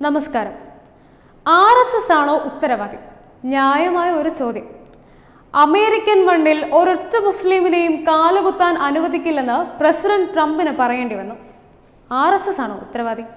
നമസ്കാരം R S S ആണോ ഉത്തരവാദി ന്യായമായ ഒരു ചോദ്യം അമേരിക്കൻ മണ്ണിൽ ഒരൊറ്റ മുസ്ലിമിനെയും കാലുകുത്താൻ അനുവദിക്കില്ലെന്ന് പ്രസിഡന്റ് ട്രംപിന് പറയേണ്ടി വന്നു ആർ എസ് എസ് ആണോ ഉത്തരവാദി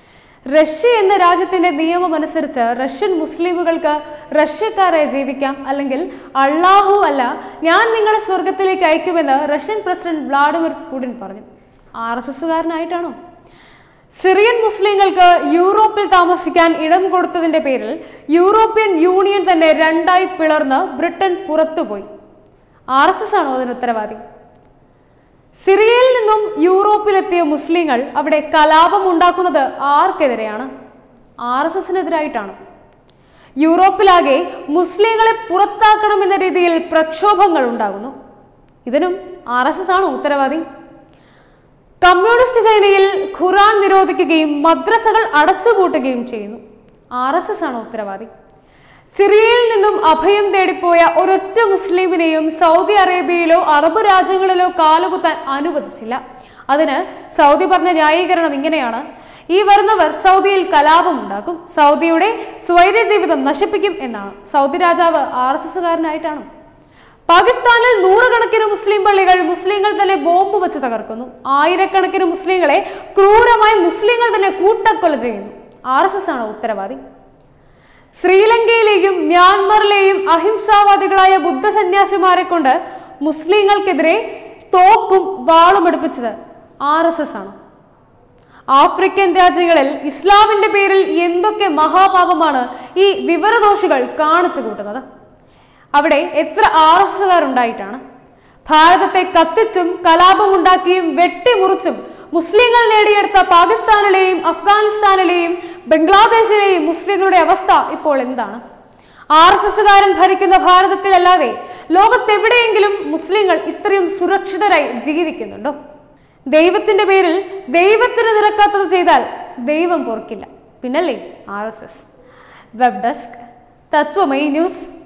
റഷ്യ എന്ന രാജ്യത്തിന്റെ നിയമം അനുസരിച്ച് റഷ്യൻ മുസ്ലിമുകൾക്ക് റഷ്യക്കാരെ ജീവിക്കാം അല്ലെങ്കിൽ അള്ളാഹു അല്ല ഞാൻ നിങ്ങളെ സ്വർഗത്തിലേക്ക് അയക്കുമെന്ന് റഷ്യൻ പ്രസിഡന്റ് വ്ളാഡിമിർ പുടിൻ പറഞ്ഞു ആർ എസ് എസുകാരനായിട്ടാണോ സിറിയൻ മുസ്ലിങ്ങൾക്ക് യൂറോപ്പിൽ താമസിക്കാൻ ഇടം കൊടുത്തതിന്റെ പേരിൽ യൂറോപ്യൻ യൂണിയൻ തന്നെ രണ്ടായി പിളർന്ന് ബ്രിട്ടൻ പുറത്തുപോയി ആർ എസ് എസ് ആണോ അതിന് ഉത്തരവാദി സിറിയയിൽ നിന്നും യൂറോപ്പിലെത്തിയ മുസ്ലിങ്ങൾ അവിടെ കലാപം ഉണ്ടാക്കുന്നത് ആർക്കെതിരെയാണ് ആർ എസ് എസിനെതിരായിട്ടാണ് യൂറോപ്പിലാകെ മുസ്ലിങ്ങളെ പുറത്താക്കണമെന്ന രീതിയിൽ പ്രക്ഷോഭങ്ങൾ ഉണ്ടാകുന്നു ഇതിനും ആർ എസ് എസ് ആണോ ഉത്തരവാദി കമ്മ്യൂണിസ്റ്റ് ചൈനയിൽ ഖുറാൻ നിരോധിക്കുകയും മദ്രസകൾ അടച്ചുപൂട്ടുകയും ചെയ്യുന്നു ആർ എസ് എസ് ആണ് ഉത്തരവാദി സിറിയയിൽ നിന്നും അഭയം തേടിപ്പോയ ഒരൊറ്റ മുസ്ലിമിനെയും സൗദി അറേബ്യയിലോ അറബ് രാജ്യങ്ങളിലോ കാലുകുത്താൻ അനുവദിച്ചില്ല അതിന് സൗദി പറഞ്ഞ ന്യായീകരണം ഇങ്ങനെയാണ് ഈ വരുന്നവർ സൗദിയിൽ കലാപം ഉണ്ടാക്കും സൗദിയുടെ സ്വൈര്യ ജീവിതം നശിപ്പിക്കും എന്നാണ് സൗദി രാജാവ് ആർ എസ് എസുകാരനായിട്ടാണ് പാകിസ്ഥാനിൽ നൂറുകണക്കിന് മുസ്ലിം പള്ളികൾ മുസ്ലിങ്ങൾ തന്നെ ബോംബ് വെച്ച് തകർക്കുന്നു ആയിരക്കണക്കിന് മുസ്ലിങ്ങളെ ക്രൂരമായി മുസ്ലിങ്ങൾ തന്നെ കൂട്ടക്കൊല ചെയ്യുന്നു ആർ എസ് എസ് ആണ് ഉത്തരവാദി ശ്രീലങ്കയിലെയും മ്യാൻമറിലെയും അഹിംസാവാദികളായ ബുദ്ധസന്യാസിമാരെ കൊണ്ട് മുസ്ലിങ്ങൾക്കെതിരെ തോക്കും വാളും എടുപ്പിച്ചത് ആർ എസ് എസ് ആണ് ആഫ്രിക്കൻ രാജ്യങ്ങളിൽ ഇസ്ലാമിന്റെ പേരിൽ എന്തൊക്കെ മഹാപാപമാണ് ഈ വിവരദോഷികൾ കാണിച്ചു കൂട്ടുന്നത് അവിടെ എത്ര ആർ എസ് എസുകാരുണ്ടായിട്ടാണ് ഭാരതത്തെ കത്തിച്ചും കലാപമുണ്ടാക്കിയും വെട്ടിമുറിച്ചും മുസ്ലിങ്ങൾ നേടിയെടുത്ത പാകിസ്ഥാനിലെയും അഫ്ഗാനിസ്ഥാനിലെയും ബംഗ്ലാദേശിലെയും മുസ്ലിങ്ങളുടെ അവസ്ഥ ഇപ്പോൾ എന്താണ് ആർ എസ് എസുകാരൻ ഭരിക്കുന്ന ഭാരതത്തിലല്ലാതെ ലോകത്തെവിടെയെങ്കിലും മുസ്ലിങ്ങൾ ഇത്രയും സുരക്ഷിതരായി ജീവിക്കുന്നുണ്ടോ ദൈവത്തിന്റെ പേരിൽ ദൈവത്തിന് നിരക്കാത്തത് ചെയ്താൽ ദൈവം പൊറുക്കില്ല പിന്നല്ലേ R S S web desk Tatwamayi news